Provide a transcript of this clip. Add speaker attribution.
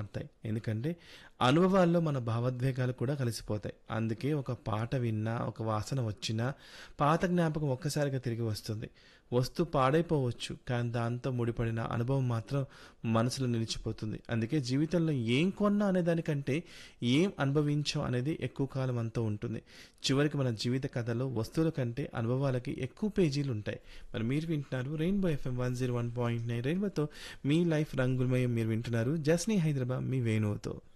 Speaker 1: మారుతాయి ఎందుకంటే అనుభవాల్లో మన భావోద్వేగాలు కూడా కలిసిపోతాయి అందుకే ఒక పాట విన్నా ఒక వాసన వచ్చినా పాత జ్ఞాపకం ఒక్కసారిగా తిరిగి వస్తుంది వస్తూ పాడైపోవచ్చు కానీ దాంతో ముడిపడిన అనుభవం మాత్రం మనసులో నిలిచిపోతుంది అందుకే జీవితంలో ఏం కొన్నా అనే దానికంటే ఏం అనుభవించాం అనేది ఎక్కువ కాలం అంతా ఉంటుంది చివరికి మన జీవిత కథలో వస్తువుల కంటే అనుభవాలకి ఎక్కువ పేజీలు ఉంటాయి మరి మీరు వింటున్నారు rainbow FM one zero one point nine రెయిన్బోతో మీ లైఫ్ రంగులమయం మీరు వింటున్నారు జస్నీ హైదరాబాద్ మీ వేణువుతో